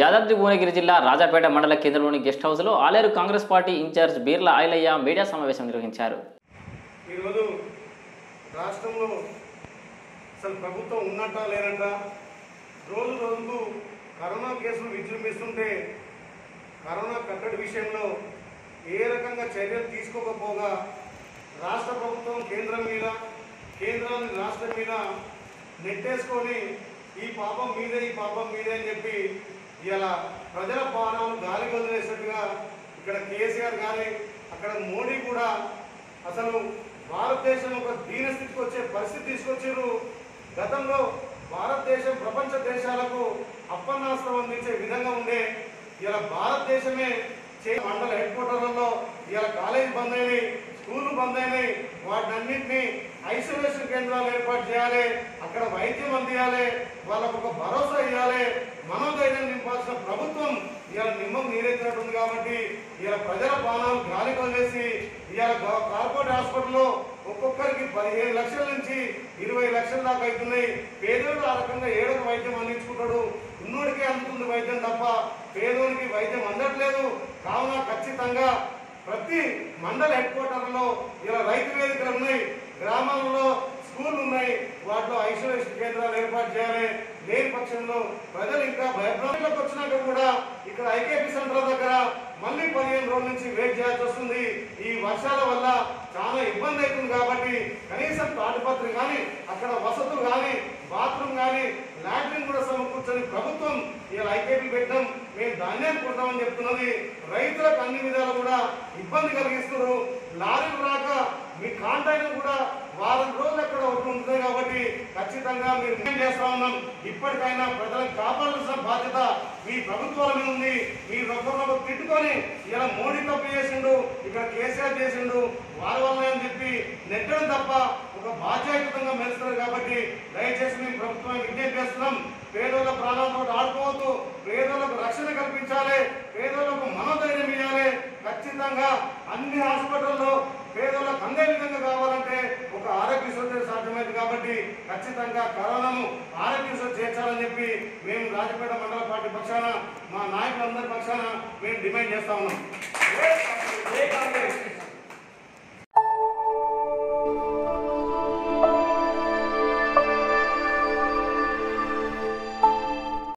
యాదాద్రి భువనగిరి జిల్లా రాజాపేట మండల కేంద్రంలోని గెస్ట్ హౌస్లో Aleru Congress party incharge Beerla Ilaiah media సమావేశం నిర్వహించారు ఈరోజు రాష్ట్రంలో అసలు ప్రభుత్వం ఉన్నట్టా లేనట్టా రోజు రోజుకు కరోనా కేసులు విజృంభిస్తుంటే కరోనా కట్టడి విషయంలో ఏ రకంగా చర్యలు తీసుకోకపోగా రాష్ట్ర ప్రభుత్వం కేంద్రం మీద కేంద్రాన్ని రాష్ట్రం మీద నెట్టేసుకొని ఈ పాపం మీదే ఈ పాపం మీదే అని చెప్పి ఇలా ప్రజల పాలనను గాలి వదిలేసినట్టుగా ఇక్కడ కేసీఆర్ కానీ అక్కడ మోడీ కూడా అసలు భారతదేశం ఒక దీన స్థితికి వచ్చే పరిస్థితి తీసుకొచ్చారు గతంలో భారతదేశం ప్రపంచ దేశాలకు అప్పన్నాస్త్రం అందించే విధంగా ఉండే ఇలా భారతదేశమే చే మండల హెడ్ క్వార్టర్లలో ఇలా కాలేజ్ బంద్ అయినాయి స్కూళ్ళు బంద్ అయినాయి వాటినన్నింటినీ ఐసోలేషన్ కేంద్రాలు ఏర్పాటు చేయాలి అక్కడ వైద్యం అందియాలి వాళ్ళకు ఒక భరోసా ఇవ్వాలి మనోధైర్యం నింపాల్సిన ప్రభుత్వం ఇవాళ నిమ్మం నీరెత్తినట్టుంది కాబట్టి ఇవాళ ప్రజల ప్రాణాలు గాలి వదిలేసి ఇవాళ గవ- కార్పొరేట్ హాస్పిటల్లో ఒక్కొక్కరికి పదిహేను లక్షల నుంచి ఇరవై లక్షల దాకా అవుతున్నాయి పేదోడు ఆ రకంగా ఏడొక వైద్యం అందించుకుంటాడు ఉన్నోడికే అందుతుంది వైద్యం తప్ప పేదోనికి వైద్యం అందట్లేదు కావున ఖచ్చితంగా ప్రతి మండల హెడ్ క్వార్టర్లో ఇలా రైతు వేదికలు ఉన్నాయి గ్రామాలలో స్కూళ్ళు ఉన్నాయి వాటిలో ఐసోలేషన్ కేంద్రాలు ఏర్పాటు చేయాలి లేని పక్షంలో ప్రజలు ఇంకా భయభ్రాంతులకు వచ్చినాక కూడా ఇక్కడ ఐకేపీ సెంటర్ దగ్గర మళ్ళీ పదిహేను రోజుల నుంచి వెయిట్ చేయాల్సి వస్తుంది ఈ వర్షాల వల్ల చాలా ఇబ్బంది అవుతుంది కాబట్టి కనీసం తాటిపత్రి కానీ అక్కడ వసతులు కానీ బాత్రూమ్ కానీ లాట్రిన్ కూడా సమకూర్చని ప్రభుత్వం ఇలా ఐకేపీ పెట్టడం మేము ధాన్యాన్ని కొడతామని చెప్తున్నది రైతులకు అన్ని విధాలు కూడా ఇబ్బంది కలిగిస్తున్నారు లారీలు రాక మీ కాంటాక్ట్ కూడా వారం రోజులు ఎక్కడ ఒకటి ఉంటుంది కాబట్టి ఖచ్చితంగా మీరు నిర్ణయం చేస్తా ఉన్నాం ఇప్పటికైనా ప్రజలకు కాపాడాల్సిన బాధ్యత మీ ప్రభుత్వాల మీద ఉంది మీరు ఒకరినొకరు తిట్టుకొని ఇలా మోడీ తప్పు చేసిండు ఇక్కడ కేసీఆర్ చేసిండు వారి వల్ల అని చెప్పి నెట్టడం తప్ప ఒక బాధ్యతంగా మెలుస్తారు కాబట్టి దయచేసి మేము ప్రభుత్వం విజ్ఞప్తి చేస్తున్నాం పేదోళ్ళ ప్రాణాలతో ఆడుకోవద్దు పేదోళ్ళకు రక్షణ కల్పించాలి పేదోళ్ళకు మనోధైర్యం ఇవ్వాలి ఖచ్చితంగా అన్ని హాస్పిటల్లో పేదోళ్ళకు అందే విధంగా కావాలంటే ఒక ఆరోగ్యశ్రీ సాధ్యమైంది కాబట్టి ఖచ్చితంగా కరోనాను ఆరోగ్యశ్రీ చేర్చాలని చెప్పి మేము రాజపేట మండల పార్టీ పక్షాన మా నాయకులందరి పక్షాన మేము డిమాండ్ చేస్తా ఉన్నాం జై కాంగ్రెస్! జై కాంగ్రెస్!